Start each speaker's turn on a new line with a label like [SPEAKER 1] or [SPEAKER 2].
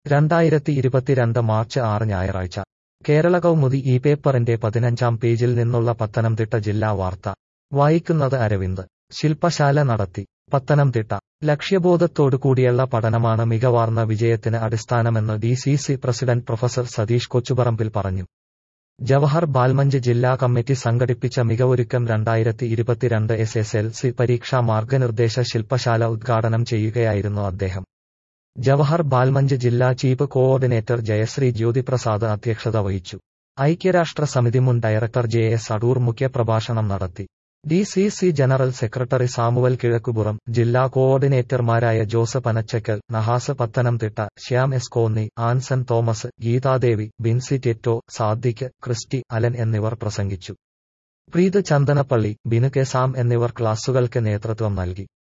[SPEAKER 1] രണ്ടായിരത്തി ഇരുപത്തിരണ്ട് മാർച്ച് ആറ് ഞായറാഴ്ച കേരള കൗമുദി ഈ പേപ്പറിന്റെ പതിനഞ്ചാം പേജിൽ നിന്നുള്ള പത്തനംതിട്ട ജില്ലാ വാർത്ത വായിക്കുന്നത് അരവിന്ദ് ശില്പശാല നടത്തി പത്തനംതിട്ട ലക്ഷ്യബോധത്തോടുകൂടിയുള്ള പഠനമാണ് മികവാർന്ന വിജയത്തിന് അടിസ്ഥാനമെന്ന് D C C president professor Satheesh Kochuparambil പറഞ്ഞു ജവഹർ ബാൽമഞ്ച് ജില്ലാ കമ്മിറ്റി സംഘടിപ്പിച്ച മികവൊരുക്കം രണ്ടായിരത്തി ഇരുപത്തിരണ്ട് എസ് എസ് എൽ സി പരീക്ഷാ മാർഗനിർദ്ദേശ ശില്പശാല ഉദ്ഘാടനം ചെയ്യുകയായിരുന്നു അദ്ദേഹം ജവഹർ ബാൽമഞ്ച് ജില്ലാ ചീഫ് കോഓർഡിനേറ്റർ ജയശ്രീ ജ്യോതിപ്രസാദ് അധ്യക്ഷത വഹിച്ചു ഐക്യരാഷ്ട്ര സമിതി മുൻ ഡയറക്ടർ ജെ എസ് അടൂർ മുഖ്യപ്രഭാഷണം നടത്തി D C C general secretary Samuel Kizhakkupuram ജില്ലാ കോഓർഡിനേറ്റർമാരായ Jose Panachakkal Nahas Pathanamthitta Shyam S Konni Anson Thomas Geethadevi Binsy Tetto Sadiq Christy Alan എന്നിവർ പ്രസംഗിച്ചു പ്രീത് ചന്ദനപ്പള്ളി ബിനു കെ സാം എന്നിവർ ക്ലാസുകൾക്ക് നേതൃത്വം നൽകി